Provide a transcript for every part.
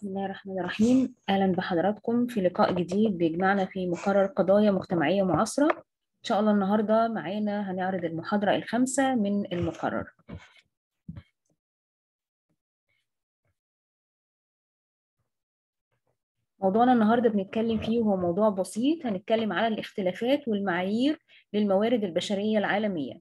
بسم الله الرحمن الرحيم أهلا بحضراتكم في لقاء جديد بيجمعنا في مقرر قضايا مجتمعية معاصرة إن شاء الله النهاردة معانا هنعرض المحاضرة الخامسة من المقرر موضوعنا النهاردة بنتكلم فيه وهو موضوع بسيط هنتكلم على الاختلافات والمعايير للموارد البشرية العالمية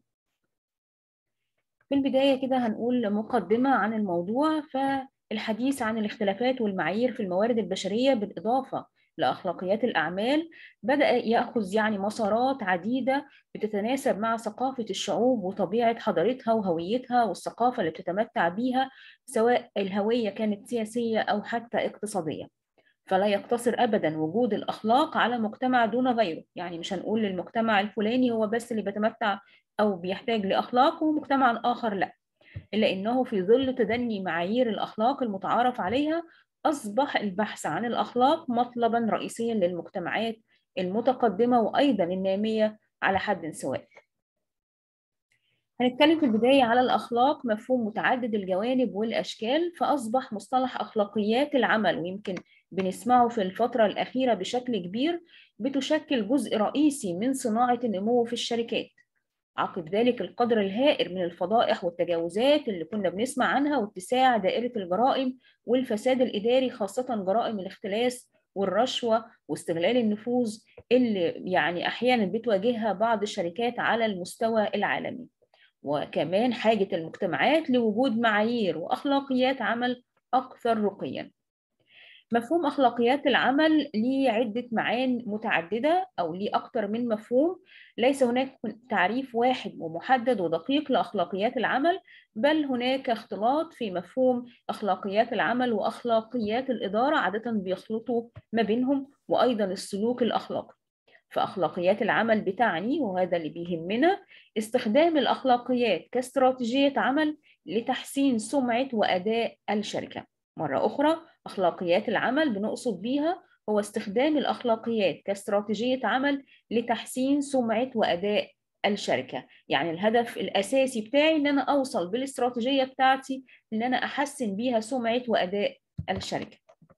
في البداية كده هنقول مقدمة عن الموضوع ف الحديث عن الاختلافات والمعايير في الموارد البشرية بالإضافة لأخلاقيات الأعمال بدأ يأخذ يعني مسارات عديدة بتتناسب مع ثقافة الشعوب وطبيعة حضارتها وهويتها والثقافة اللي بتتمتع بيها سواء الهوية كانت سياسية أو حتى اقتصادية فلا يقتصر أبدا وجود الأخلاق على مجتمع دون غيره يعني مش هنقول للمجتمع الفلاني هو بس اللي بيتمتع أو بيحتاج لأخلاق ومجتمع آخر لا إلا أنه في ظل تدني معايير الأخلاق المتعارف عليها أصبح البحث عن الأخلاق مطلبا رئيسيا للمجتمعات المتقدمة وأيضا النامية على حد سواء هنتكلم في البداية على الأخلاق مفهوم متعدد الجوانب والأشكال فأصبح مصطلح أخلاقيات العمل ويمكن بنسمعه في الفترة الأخيرة بشكل كبير بتشكل جزء رئيسي من صناعة النمو في الشركات عقب ذلك القدر الهائل من الفضائح والتجاوزات اللي كنا بنسمع عنها واتساع دائرة الجرائم والفساد الإداري خاصة جرائم الاختلاس والرشوة واستغلال النفوذ اللي يعني أحيانا بتواجهها بعض الشركات على المستوى العالمي وكمان حاجة المجتمعات لوجود معايير وأخلاقيات عمل أكثر رقياً مفهوم أخلاقيات العمل ليه عدة معان متعددة أو ليه أكثر من مفهوم ليس هناك تعريف واحد ومحدد ودقيق لأخلاقيات العمل بل هناك اختلاط في مفهوم أخلاقيات العمل وأخلاقيات الإدارة عادة بيخلطوا ما بينهم وأيضا السلوك الأخلاقي فأخلاقيات العمل بتعني وهذا اللي بيهمنا استخدام الأخلاقيات كاستراتيجية عمل لتحسين سمعة وأداء الشركة مرة أخرى أخلاقيات العمل بنقصد بيها هو استخدام الأخلاقيات كاستراتيجية عمل لتحسين سمعة وأداء الشركة يعني الهدف الأساسي بتاعي إن أنا أوصل بالاستراتيجية بتاعتي إن أنا أحسن بيها سمعة وأداء الشركة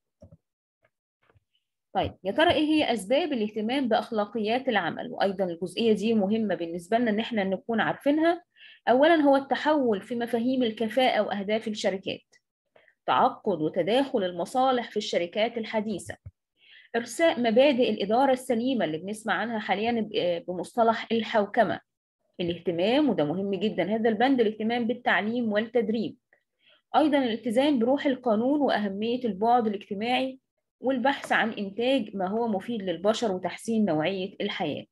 طيب يا ترى ايه هي اسباب الاهتمام باخلاقيات العمل وايضا الجزئيه دي مهمه بالنسبه لنا ان احنا نكون عارفينها اولا هو التحول في مفاهيم الكفاءه واهداف الشركات تعقد وتداخل المصالح في الشركات الحديثة إرساء مبادئ الإدارة السليمة اللي بنسمع عنها حاليا بمصطلح الحوكمة الاهتمام وده مهم جدا هذا البند الاهتمام بالتعليم والتدريب أيضا الالتزام بروح القانون وأهمية البعد الاجتماعي والبحث عن إنتاج ما هو مفيد للبشر وتحسين نوعية الحياة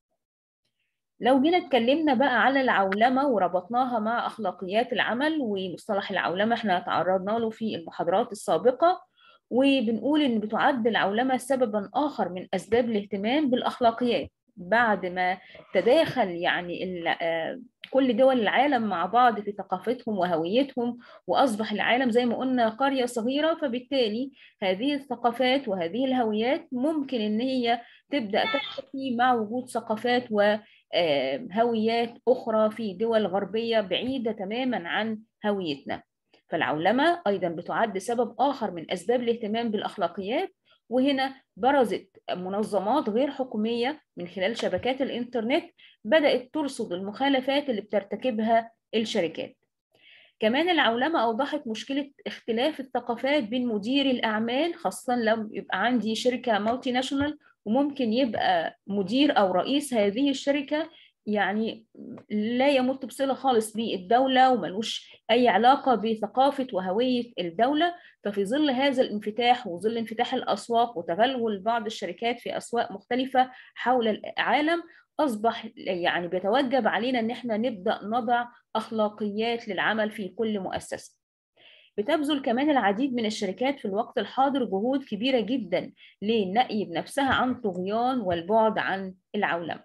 لو جينا اتكلمنا بقى على العولمة وربطناها مع أخلاقيات العمل ومصطلح العولمة احنا تعرضنا له في المحاضرات السابقة وبنقول إن بتعد العولمة سببا آخر من أسباب الاهتمام بالأخلاقيات بعد ما تداخل يعني كل دول العالم مع بعض في ثقافتهم وهويتهم وأصبح العالم زي ما قلنا قرية صغيرة فبالتالي هذه الثقافات وهذه الهويات ممكن إن هي تبدأ تختفي مع وجود ثقافات و هويات أخرى في دول غربية بعيدة تماما عن هويتنا فالعولمة أيضا بتعد سبب آخر من أسباب الاهتمام بالأخلاقيات وهنا برزت منظمات غير حكومية من خلال شبكات الإنترنت بدأت ترصد المخالفات اللي بترتكبها الشركات كمان العولمة أوضحت مشكلة اختلاف الثقافات بين مدير الأعمال خاصة لو يبقى عندي شركة مالتي ناشونال وممكن يبقى مدير أو رئيس هذه الشركة يعني لا يمت بصلة خالص بالدولة وملوش أي علاقة بثقافة وهوية الدولة ففي ظل هذا الانفتاح وظل انفتاح الأسواق وتغلغل بعض الشركات في أسواق مختلفة حول العالم أصبح يعني بيتوجب علينا إن احنا نبدأ نضع أخلاقيات للعمل في كل مؤسسة بتبذل كمان العديد من الشركات في الوقت الحاضر جهود كبيرة جدا للنقي بنفسها عن طغيان والبعد عن العولمة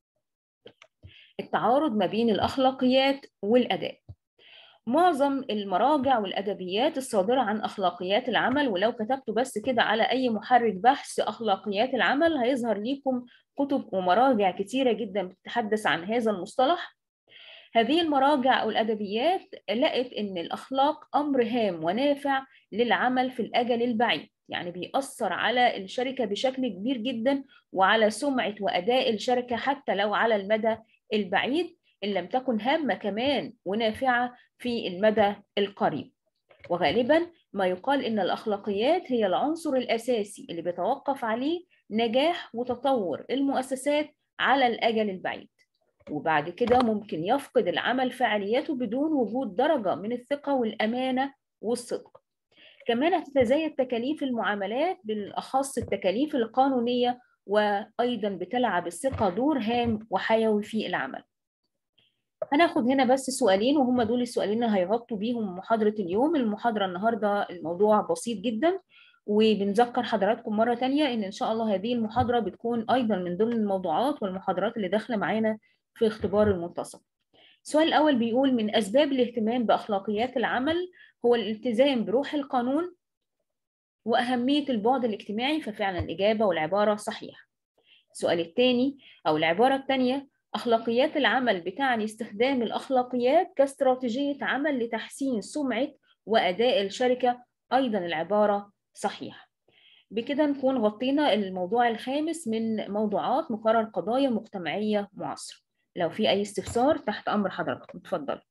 التعارض ما بين الأخلاقيات والأداء معظم المراجع والأدبيات الصادرة عن أخلاقيات العمل ولو كتبتوا بس كده على أي محرك بحث أخلاقيات العمل هيظهر ليكم كتب ومراجع كتيرة جدا بتتحدث عن هذا المصطلح هذه المراجع أو الأدبيات لقت إن الأخلاق أمر هام ونافع للعمل في الأجل البعيد يعني بيأثر على الشركة بشكل كبير جدا وعلى سمعة وأداء الشركة حتى لو على المدى البعيد إن لم تكن هامة كمان ونافعة في المدى القريب وغالبا ما يقال إن الأخلاقيات هي العنصر الأساسي اللي بيتوقف عليه نجاح وتطور المؤسسات على الأجل البعيد وبعد كده ممكن يفقد العمل فعالياته بدون وجود درجة من الثقة والأمانة والصدق كمان هتتزايد تكاليف المعاملات بالأخص التكاليف القانونية وأيضا بتلعب الثقة دور هام وحيوي في العمل هناخد هنا بس سؤالين وهم دول السؤالين اللي هيغطوا بيهم محاضرة اليوم المحاضرة النهاردة الموضوع بسيط جدا وبنذكر حضراتكم مرة تانية إن إن شاء الله هذه المحاضرة بتكون أيضا من ضمن الموضوعات والمحاضرات اللي داخلة معانا في اختبار المنتصف السؤال الأول بيقول من أسباب الاهتمام بأخلاقيات العمل هو الالتزام بروح القانون وأهمية البعد الاجتماعي ففعلا الإجابة والعبارة صحيحة السؤال الثاني أو العبارة الثانية أخلاقيات العمل بتعني استخدام الأخلاقيات كاستراتيجية عمل لتحسين سمعة وأداء الشركة أيضا العبارة صحيحة بكده نكون غطينا الموضوع الخامس من موضوعات مقرر قضايا مجتمعية معاصرة لو في أي استفسار تحت أمر حضراتكم اتفضلوا